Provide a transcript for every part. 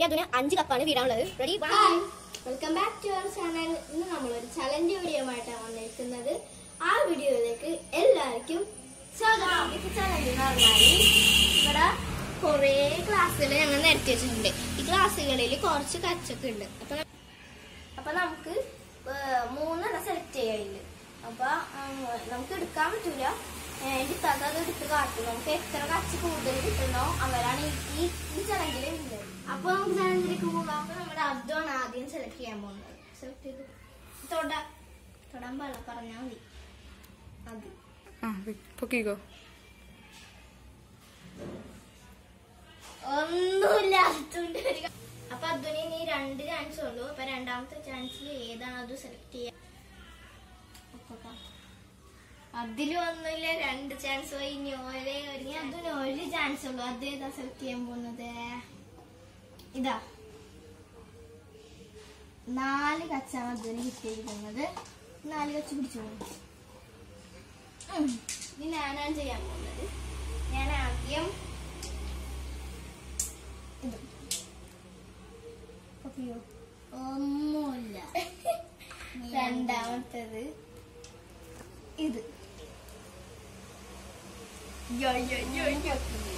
ഇനി അതിന് അഞ്ച് കപ്പാണ് വീടാനുള്ളത് ready welcome back to our channel ഇന്ന് നമ്മളൊരു ചലഞ്ച് വീഡിയോ ആയിട്ടാണ് വന്നിരിക്കുന്നത് ആ വീഡിയോയിലേക്ക് എല്ലാവർക്കും സ്വാഗതം ഇത് ചലഞ്ച് എന്ന് പറഞ്ഞാൽ ഇവിടെ കുറേ ക്ലാസ്സുകൾ ഞങ്ങൾ നിരത്തി വെച്ചിട്ടുണ്ട് ഈ ക്ലാസ്സുകളിൽ കുറച്ച് കച്ചൊക്കെ ഉണ്ട് അപ്പൊ ന- അപ്പൊ നമുക്ക് ഏർ മൂന്നെണ്ണം സെലക്ട് ചെയ്യാനുണ്ട് അപ്പൊ ഉം, നമുക്ക് എടുക്കാൻ പറ്റൂല എന്റെ തത അത് എടുത്ത് കാട്ടും നമുക്ക് എത്ര കച്ച് കൂടുതൽ കിട്ടുന്നോ അവരാണ് ഈ- ഈ ഈ ചലഞ്ചിൽ ഉള്ളത് അപ്പൊ നമുക്ക് ചലഞ്ചിലേക്ക് പോകാം അപ്പൊ നമ്മുടെ അബ്ദുവാണ് ആദ്യം സെലക്ട് ചെയ്യാൻ പോകുന്നത് സെലക്ട് ചെയ്തു തൊട തൊടാൻ പാടില്ല പറഞ്ഞാൽ മതി അത് ആ പൊക്കിക്കോ ഒന്നുമില്ല അതുകൊണ്ട് ഒരു ക- അപ്പൊ അദ്വനി നീ രണ്ട് ചാൻസ് ഉള്ളൂ അപ്പൊ രണ്ടാമത്തെ ചാൻസിൽ ഏതാണ് അത് സെലക്ട് ചെയ്യാൻ ഒക്കോട്ടാ. അതിലും ഒന്നുമില്ല രണ്ട് ചാൻസ് ഇനി ഒരേ ഒരു ഇനി അതിന് ഒരു ചാൻസ് ഉള്ളൂ അത് ഏതാ സെലക്ട് ചെയ്യാൻ പോകുന്നത് ഇതാ നാല് കച്ചാണ് അതിന് കിട്ടിയിരിക്കുന്നത് നാല് കച്ച് പിടിച്ചു ഇനി ഞാനാണ് ചെയ്യാൻ പോകുന്നത് ഞാൻ ആദ്യം ഇത് ഓക്കെയോ ഒന്നുമില്ല രണ്ടാമത്തേത് ഇത് യോ, യോ, യോ, യോ.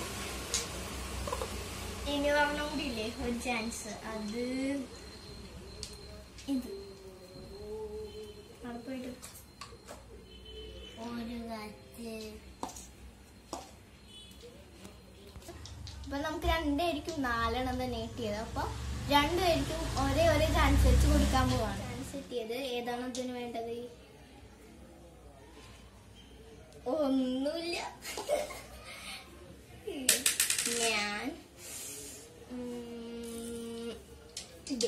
ഇനി ഒരെണ്ണം കൂടി ഇല്ലേ ഒരു ചാൻസ് അത് ഇത് അവിടെ പോയിട്ട് ഒരു കച്ച് അപ്പൊ നമുക്ക് രണ്ടുപേർക്കും നാലെണ്ണം തന്നെ കിട്ടിയത് അപ്പൊ രണ്ടുപേർക്കും ഒരേ ഒരേ ചാൻസ് വെച്ച് കൊടുക്കാൻ പോവാണ് ചാൻസ് കിട്ടിയത് ഏതാണ് ഇതിന് വേണ്ടത് ഒന്നുമില്ല ഞാൻ ഉം, ഇത്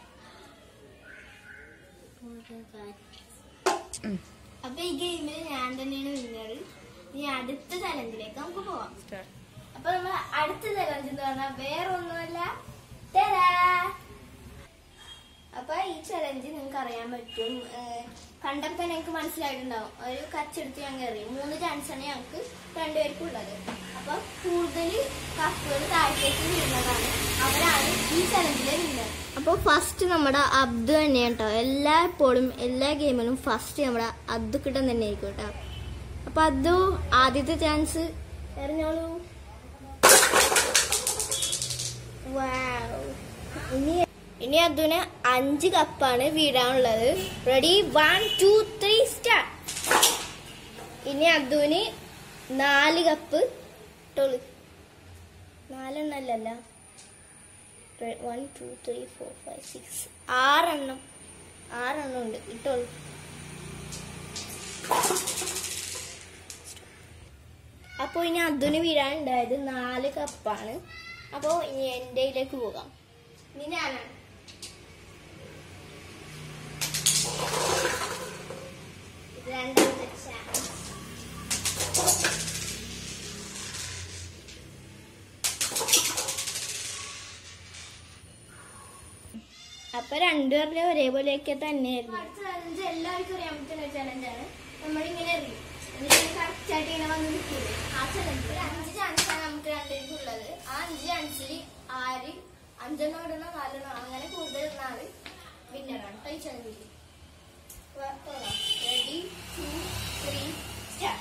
ഉം. അപ്പൊ ഈ ഗെയിമിൽ ഞാൻ തന്നെയാണ് വിന്നർ ഇനി അടുത്ത ചലഞ്ചിലേക്ക് നമുക്ക് പോവാം സ്റ്റാർട്ട് അപ്പൊ നമ്മൾ അടുത്ത ചലഞ്ച് എന്ന് പറഞ്ഞാൽ വേറെ ഒന്നുമല്ല തരാ അപ്പൊ ഈ ചലഞ്ച് നിങ്ങൾക്ക് അറിയാൻ പറ്റും ഏഹ് കണ്ടപ്പോ തന്നെ ഞങ്ങൾക്ക് മനസ്സിലായിട്ടുണ്ടാവും ഒരു കച്ചെടുത്ത് ഞാൻ കയറി മൂന്ന് ചാൻസ് ആണ് ഞങ്ങൾക്ക് രണ്ടുപേർക്കും ഉള്ളത് അപ്പൊ കൂടുതൽ കപ്പുകൾ താഴത്തേക്ക് വീഴുന്നതാണ് അവരാണ് ഈ ചലഞ്ചിലെ വിന്നർ അപ്പൊ ഫസ്റ്റ് നമ്മുടെ അബ്ദു തന്നെയാണ് കേട്ടോ എല്ലായ്പ്പോഴും എല്ലാ ഗെയിമിലും ഫസ്റ്റ് നമ്മുടെ അബ്ദു കിട്ടാൻ തന്നെ ആയിരിക്കും കേട്ടോ അപ്പൊ അബ്ദു ആദ്യത്തെ ചാൻസ് എറിഞ്ഞോളൂ Wow. ഇനി ഇനി അതിന് അഞ്ച് കപ്പാണ് വീഴാനുള്ളത് ready one two three start ഇനി അദ്ദുവിന് നാല് കപ്പ് ഇട്ടോളൂ നാലെണ്ണല്ലല്ല one two three four five six ആറെണ്ണം ആറെണ്ണം ഉണ്ട് ഇട്ടോളൂ അപ്പോൾ ഇനി അതിന് വീഴാനുണ്ടായത് നാല് കപ്പാണ് അപ്പോൾ ഇനി എൻ്റെ ഇതിലേക്ക് പോകാം ഇനി ഞാനാണ് ഇത് രണ്ടാമത്തെ chance. അപ്പൊ രണ്ടുപേരുടെ ഒരേപോലെയൊക്കെ തന്നെയായിരുന്നു അടുത്ത ചലഞ്ച് എല്ലാവർക്കും അറിയാൻ പറ്റുന്ന ഒരു ചലഞ്ചാണ് നമ്മളിങ്ങനെ എറിയും എന്നിട്ട് കറക്റ്റ് ആയിട്ട് ഇങ്ങനെ വന്ന് നിൽക്കില്ലേ ആ ചലഞ്ച് ഒരു അഞ്ച് ചാൻസാണ് നമുക്ക് രണ്ടുപേർക്കും ഉള്ളത് ആ അഞ്ച് ചാൻസിൽ ആര് അഞ്ചെണ്ണം ഇടണോ നാലെണ്ണം അങ്ങനെ കൂടുതൽ ഇടുന്ന ആള് വിന്നറാണ് ഈ ചലഞ്ചിൽ ready two three start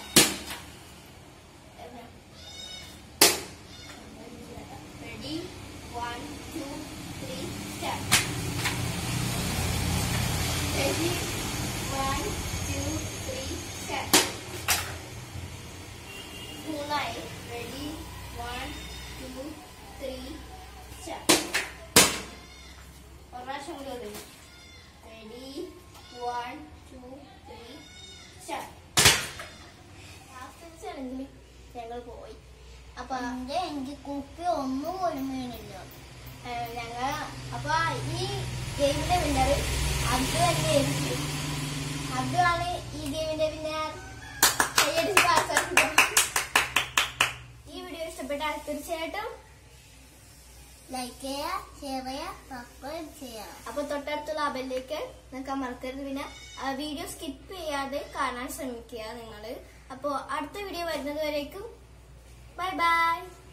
ready one two three start Ready? One, two, three, start. മൂന്നായി ready one two three start ഒരു പ്രാവശ്യം കൂടി ഒരു ready one two three start last ചലഞ്ചിൽ ഞങ്ങൾ പോയി അപ്പൊ എനിക്ക് കുപ്പി ഒന്നും പോലും വീണില്ല ഞങ്ങൾ അപ്പൊ ഈ ഗെയിമിന്റെ വിന്നർ അത് തന്നെയായിരിക്കും അതാണ് ഈ ഗെയിമിന്റെ വിന്നർ കൈയടിച്ച് പാസ്സാക്കുക ഈ വീഡിയോ ഇഷ്ടപ്പെട്ടാൽ തീർച്ചയായിട്ടും ലൈക്ക് ചെയ്യുക ഷെയർ ചെയ്യുക സബ്സ്ക്രൈബ് ചെയ്യുക അപ്പൊ തൊട്ടടുത്തുള്ള അബലിലേക്ക് നിങ്ങൾക്ക് മറക്കരുത് പിന്നെ വീഡിയോ സ്കിപ്പ് ചെയ്യാതെ കാണാൻ ശ്രമിക്കുക നിങ്ങൾ അപ്പോൾ അടുത്ത വീഡിയോ വരുന്നത് വരേക്കും ബൈ ബൈ